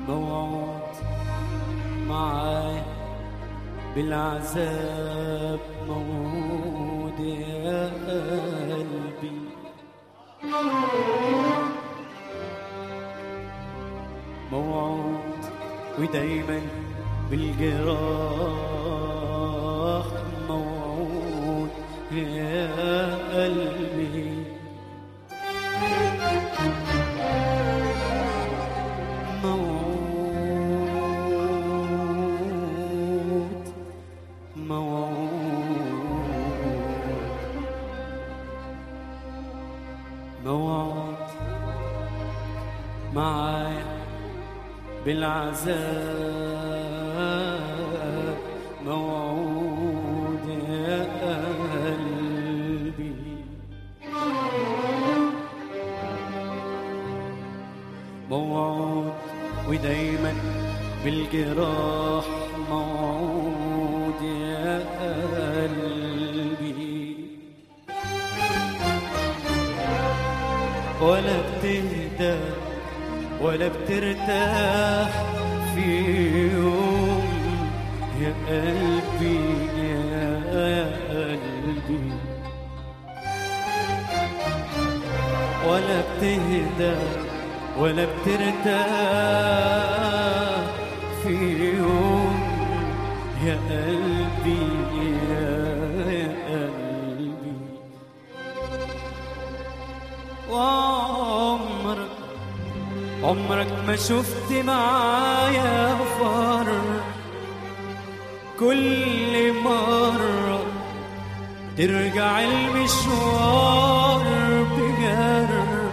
موعود معاي بالعذاب موعود يا قلبي موعود ودايما بالجراح موعود يا قلبي موعود موعود موعود معاي بالعذاب موعود يا قلبي موعود ودايما بالجراح موعود يا قلبي ولا بتهدى ولا بترتاح في يوم يا قلبي يا قلبي ولا بتهدى ولا بترتاح في يوم يا قلبي يا قلبي وعمرك عمرك ما شفت معايا فرق كل مرة ترجع المشوار بجرح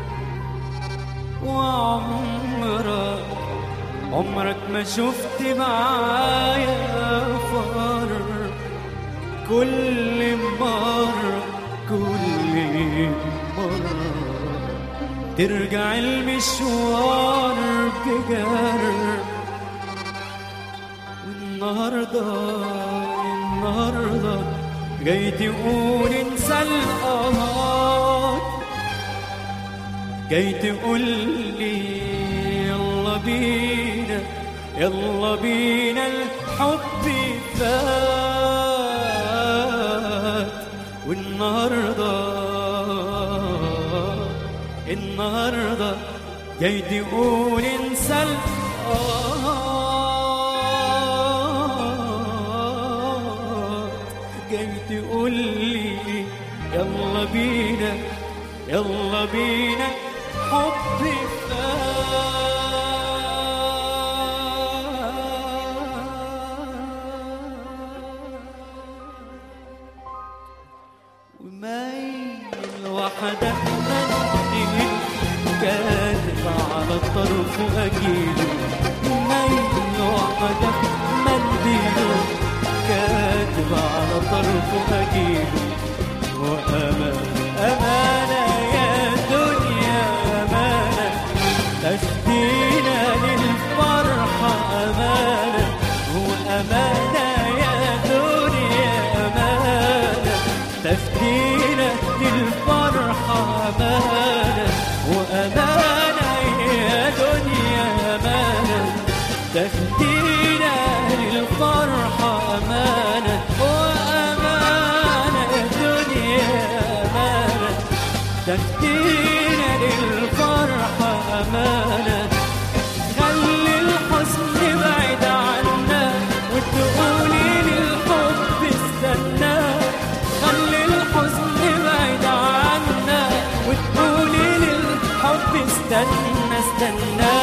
وعمرك عمرك ما شفت معايا فرق كل مرة كل مرة ترجع المشوار بجرح والنهاردة النهاردة جاي تقول انسى القهار جاي تقول لي يلا بينا يلا بينا الحب فات والنهارده النهارده جاي تقول انسى القهار جاي تقول لي يلا بينا يلا بينا حب ومايل وحدك منديل كاتب على الطرف أجيله مايل وحدك منديل كاتب على الطرف أجيله وأمان أمانة يا دنيا أمانة تشدينا للفرحة أمانة وأمانة يا دنيا أمانة تفدينا للفرحة أمانة وأمانة يا دنيا أمانة تفدينا للفرحة أمانة وأمانة يا دنيا أمانة تفدينا للفرحة أمانة خلي الحزن بعيد عنا وتقولي للحب استنى خلي الحزن بعيد عنا وتقولي للحب استنى استنى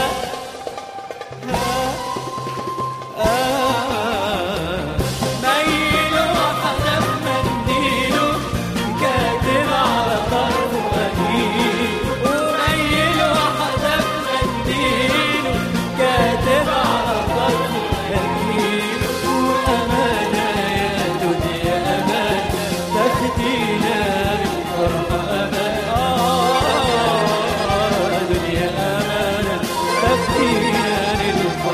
ميل وحدف منديله كاتب على طرفه أنيل وميل وحدف منديله كاتب على طرفه أنيل وأمانة يا دنيا أمانة تاخدينا للفرحة أمانة آه دنيا أمانة تاخدينا للفرحة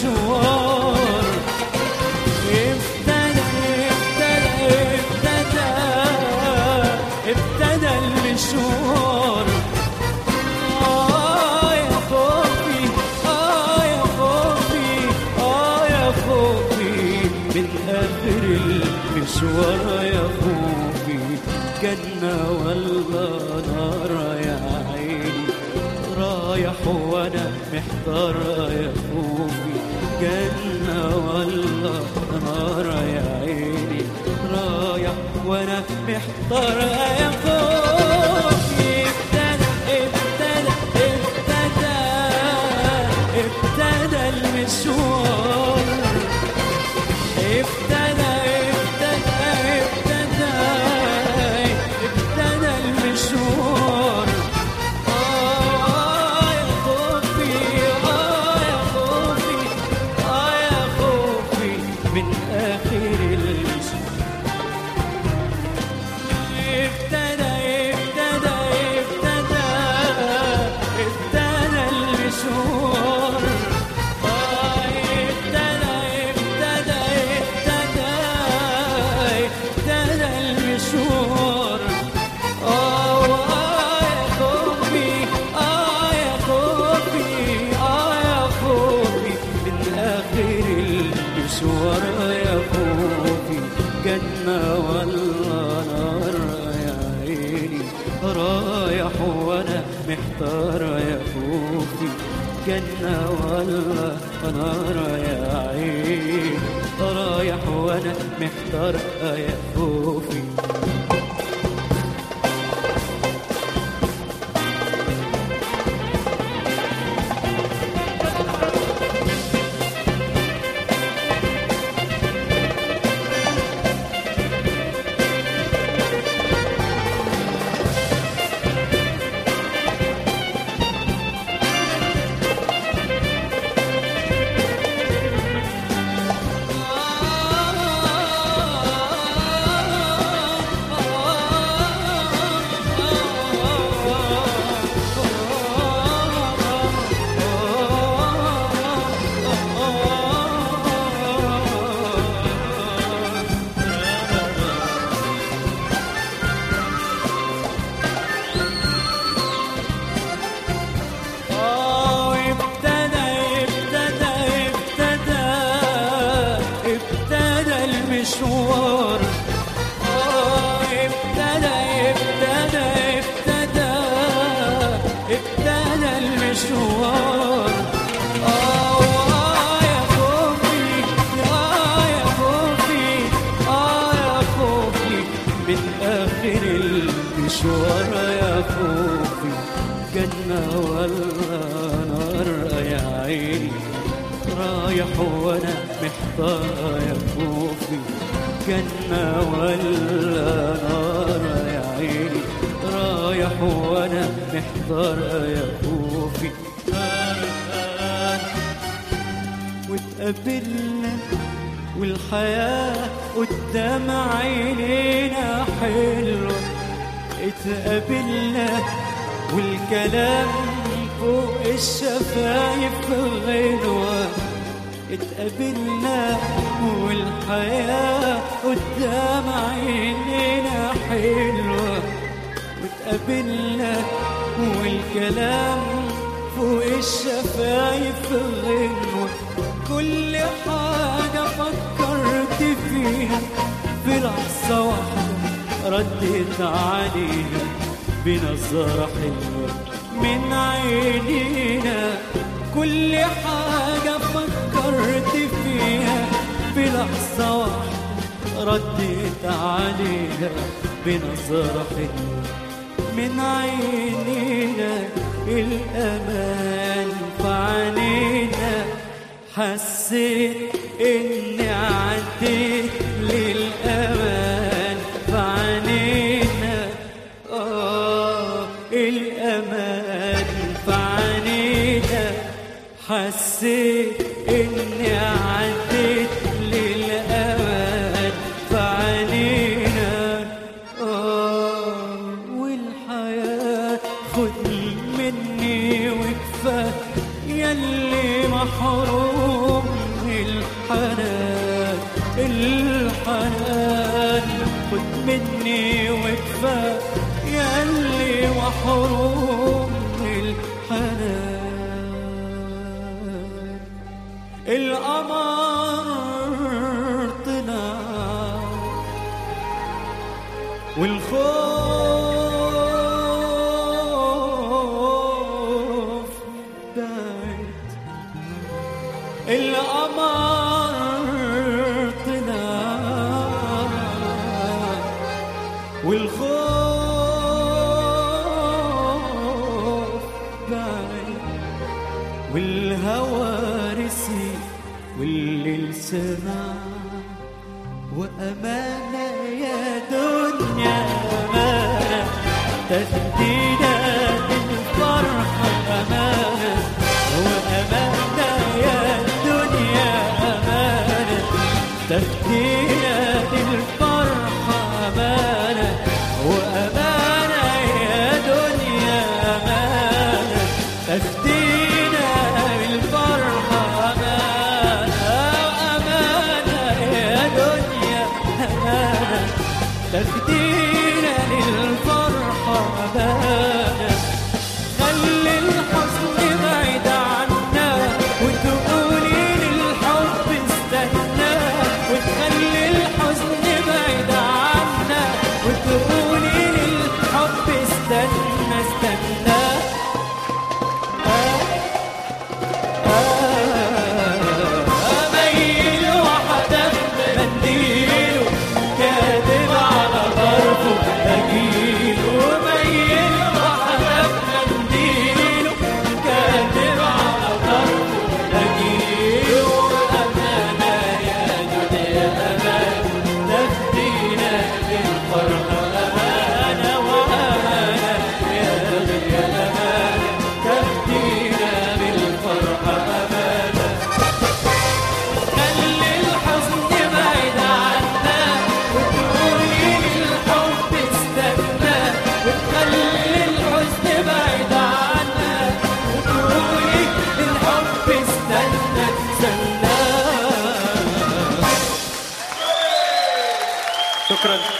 المشوار ابتدى ابتدى ابتدى ابتدى المشوار آه يا خوفي آه يا خوفي آه يا خوفي من آخر المشوار يا خوفي جنة ولا نار يا عيني رايح وانا محتار يا خوفي جنة ولا نار يا عيني رايح وانا محتار يا خوفي ابتدى ابتدى ابتدى ابتدى المشوار ابتدى ابتدى ابتدى ابتدى المشوار آه يا خوفي آه يا خوفي آه يا خوفي من آخر المشوار ابتدى ابتدى ابتدى ابتدى المشوار آه ابتدى ابتدى ابتدى ابتدى المشوار آه آه يا خوفي آه يا خوفي آه يا خوفي من آخر المشوار يا خوفي جنة ولا نار يا عيني رايح وانا محتار يا خوفي جنة ولا نار يا عيني رايح وانا محتار يا خوفي آه ابتدى ابتدى ابتدى ابتدى المشوار آه ابتدى ابتدى ابتدى ابتدى المشوار آه آه يا خوفي آه يا خوفي آه يا خوفي من آخر المشوار يا خوفي جنة ولا نار يا عيني رايح وانا محتار يا خوفي جنة ولا نار يا عيني رايح وانا محتار يا خوفي واتقابلنا والحياة قدام عينينا حلوة اتقابلنا والكلام فوق الشفايف غنوة اتقابلنا والحياة قدام عينينا حلوة واتقابلنا والكلام فوق الشفايف غنوة كل حاجة فكرت فيها في لحظة واحدة ردت عليها بنظرة حلوة من عينينا كل حاجة فكرت فيها في لحظة واحدة ردت عليها بنظرة حلوة من عينينا الأمان في عينينا حسيت إني عديت للأمان في عينينا آه الأمان في عينينا حسيت إني عديت للأمان في عينينا آه والحياة خد مني وكفاية يلي محروم الحنان الحنان خد مني وكفى يلي محروم الحنان القمر طلع والخوف بعد القمر طلع والخوف بعد والهوى رسي والليل سمع وأمانة يا دنيا أمانة تهدينا للفرحة أمانة وأمانة يا دنيا أمانة تهدينا للفرحة أمانة وأمانة يا دنيا أمانة تهدينا للفرحة أمانة أمانة يا دنيا أمانة تهدينا للفرحة أمانة خلي الحزن بعيد عنا وتقولي للحب استنى وتخلي الحزن بعيد عنا وتقولي للحب استنى استنى أميل وحدك منديله كاتب على طرفه أجيله ميل وحدك منديله كاتب على طرفه أجيله أمانة يا دنيا أمانة تهدينا للفرحة أمانة وأمانة يا دنيا أمانة تهدينا للفرحة أمانة خلي الحزن بعيد عنا وتقولي للحب استنى وتخلي الحزن بعيد عنا وتقولي للحب استنى استنى شكرا